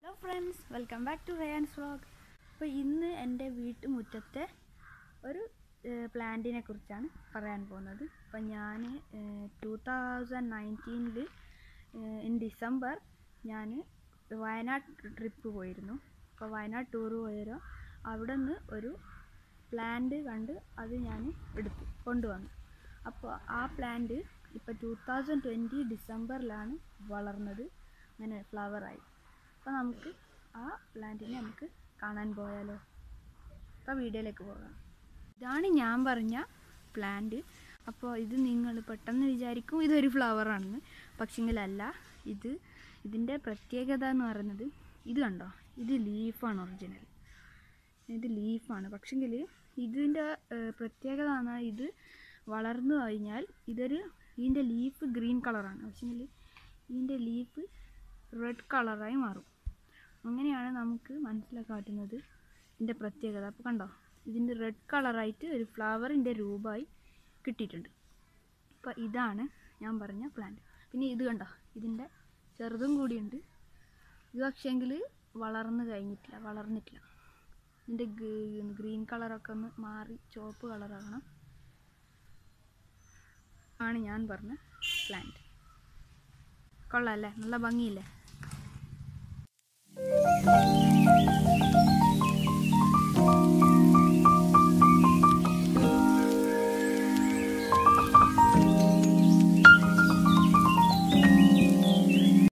hello friends welcome back to Ryan's vlog അപ്പോൾ ഇന്ന് എൻ്റെ വീട്ടുമുറ്റത്തെ ഒരു പ്ലാന്റിനെ കുറിച്ചാണ് പറയാൻ പോകുന്നത് അപ്പോൾ ഞാൻ ടൂ തൗസൻഡ് നയൻറ്റീനിൽ ഇൻ ഡിസംബർ ഞാൻ വയനാട് ട്രിപ്പ് പോയിരുന്നു അപ്പോൾ വയനാട് ടൂർ പോയരോ അവിടെ നിന്ന് ഒരു പ്ലാന്റ് കണ്ട് അത് ഞാൻ എടുത്തു കൊണ്ടുവന്നു അപ്പോൾ ആ പ്ലാന്റ് ഇപ്പോൾ ടൂ തൗസൻഡ് ട്വൻറ്റി ഡിസംബറിലാണ് വളർന്നത് അങ്ങനെ ഫ്ലവറായി അപ്പോൾ നമുക്ക് ആ പ്ലാന്റിനെ നമുക്ക് കാണാൻ പോയാലോ അപ്പോൾ വീഡിയോയിലേക്ക് പോകാം ഇതാണ് ഞാൻ പറഞ്ഞ പ്ലാന്റ് അപ്പോൾ ഇത് നിങ്ങൾ പെട്ടെന്ന് വിചാരിക്കും ഇതൊരു ഫ്ലവറാണെന്ന് പക്ഷെങ്കിലല്ല ഇത് ഇതിൻ്റെ പ്രത്യേകത എന്ന് പറയുന്നത് ഇത് കണ്ടോ ഇത് ലീഫാണ് ഒറിജിനൽ ഇത് ലീഫാണ് പക്ഷെങ്കിൽ ഇതിൻ്റെ ഏഹ്, പ്രത്യേകത എന്നാൽ ഇത് വളർന്നു കഴിഞ്ഞാൽ ഇതൊരു ഇതിൻ്റെ ലീഫ് ഗ്രീൻ കളറാണ് പക്ഷെങ്കിൽ ഇതിൻ്റെ ലീഫ് റെഡ് കളറായി മാറും അങ്ങനെയാണ് നമുക്ക് മനസ്സിലാക്കാൻ പറ്റുന്നത് ഇതിൻ്റെ പ്രത്യേകത അപ്പോൾ കണ്ടോ ഇതിൻ്റെ റെഡ് കളറായിട്ട് ഒരു ഫ്ലവറിൻ്റെ രൂപമായി കിട്ടിയിട്ടുണ്ട് അപ്പോൾ ഇതാണ് ഞാൻ പറഞ്ഞ പ്ലാന്റ് പിന്നെ ഇത് കണ്ടോ ഇതിൻ്റെ ചെറുതും കൂടിയുണ്ട് ഇത് പക്ഷേങ്കിൽ വളർന്നു കഴിഞ്ഞിട്ടില്ല വളർന്നിട്ടില്ല ഇതിൻ്റെ ഗ്രീൻ കളറൊക്കെ ഒന്ന് മാറി ചുവപ്പ് കളറാകണം ആണ് ഞാൻ പറഞ്ഞ പ്ലാന്റ് കൊള്ളാം അല്ലേ നല്ല ഭംഗിയില്ലേ